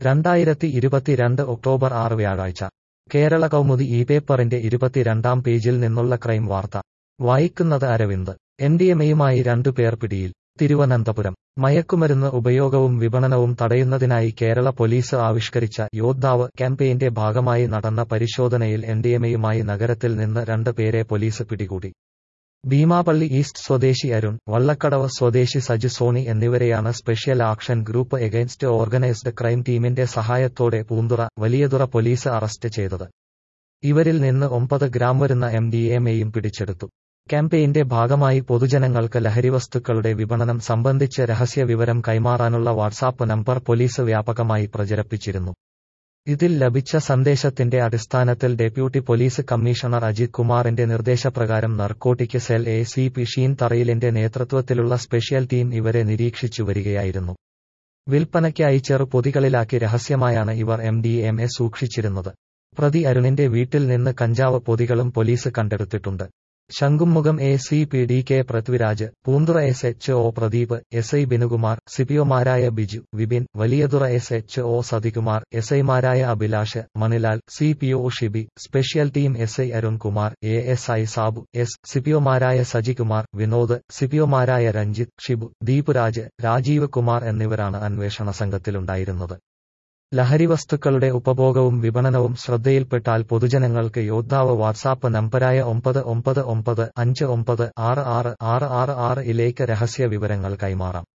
രണ്ടായിരത്തി ഇരുപത്തിരണ്ട് ഒക്ടോബർ ആറ് വ്യാഴാഴ്ച കേരള കൗമുദി ഈ പേപ്പറിന്റെ ഇരുപത്തിരണ്ടാം പേജിൽ നിന്നുള്ള ക്രൈം വാർത്ത വായിക്കുന്നത് അരവിന്ദ് എൻഡിഎമയുമായി രണ്ടുപേർ പിടിയിൽ തിരുവനന്തപുരം മയക്കുമരുന്ന് ഉപയോഗവും വിപണനവും തടയുന്നതിനായി കേരള പോലീസ് ആവിഷ്കരിച്ച യോദ്ധാവ് ക്യാമ്പയിന്റെ ഭാഗമായി നടന്ന പരിശോധനയിൽ എൻഡിഎമയുമായി നഗരത്തിൽ നിന്ന് രണ്ട് പേരെ പോലീസ് പിടികൂടി ഭീമാപള്ളി ഈസ്റ്റ് സ്വദേശി അരുൺ വള്ളക്കടവ് സ്വദേശി സജു സോണി എന്നിവരെയാണ് special action group against organised crime ടീമിന്റെ സഹായത്തോടെ പൂന്തുറ വലിയതുറ പോലീസ് അറസ്റ്റ് ചെയ്തത് ഇവരിൽ നിന്ന് ഒമ്പത് ഗ്രാം വരുന്ന എം ഡി എം പിടിച്ചെടുത്തു ക്യാമ്പയിന്റെ ഭാഗമായി പൊതുജനങ്ങൾക്ക് ലഹരിവസ്തുക്കളുടെ വിപണനം സംബന്ധിച്ച് രഹസ്യ വിവരം കൈമാറാനുള്ള വാട്സാപ്പ് നമ്പർ പോലീസ് വ്യാപകമായി പ്രചരിപ്പിച്ചിരുന്നു ഇതിൽ ലഭിച്ച സന്ദേശത്തിന്റെ അടിസ്ഥാനത്തിൽ ഡെപ്യൂട്ടി പോലീസ് കമ്മീഷണർ അജിത് കുമാറിന്റെ നിർദ്ദേശപ്രകാരം narcotic cell A C P Sheen തറയിലിന്റെ നേതൃത്വത്തിലുള്ള സ്പെഷ്യൽ ടീം ഇവരെ നിരീക്ഷിച്ചു വരികയായിരുന്നു വിൽപ്പനയ്ക്കായി ചെറുപൊതികളിലാക്കി രഹസ്യമായാണ് ഇവർ എം ഡി എം എ സൂക്ഷിച്ചിരുന്നത് പ്രതി അരുണിന്റെ വീട്ടിൽ നിന്ന് കഞ്ചാവ് പൊതികളും പോലീസ് കണ്ടെടുത്തിട്ടുണ്ട് Shankhumukham A C P D K Prithviraj Poonthura S H O Pradeep S I Binukumar സിപിഒമാരായ Biju Vipin Valiyathura S H O Sathikumar S ഐമാരായ Abhilash Manilal C P O Shibi special team S I Arunkumar A S I Sabu S സിപിഒമാരായ സജികുമാർ വിനോദ് സിപിഒമാരായ രഞ്ജിത്ത് ഷിബു ദീപുരാജ് രാജീവ് കുമാർ എന്നിവരാണ് അന്വേഷണ സംഘത്തിലുണ്ടായിരുന്നത് ലഹരിവസ്തുക്കളുടെ ഉപഭോഗവും വിപണനവും ശ്രദ്ധയിൽപ്പെട്ടാൽ പൊതുജനങ്ങൾക്ക് യോദ്ധാവ് വാട്സാപ്പ് നമ്പരായ ഒമ്പത് ഒമ്പത് ഒമ്പത് അഞ്ച് ഒമ്പത് ആറ് ആറ് ആറ് ആറ് ആറ് ഇലേക്ക് രഹസ്യ വിവരങ്ങൾ കൈമാറാം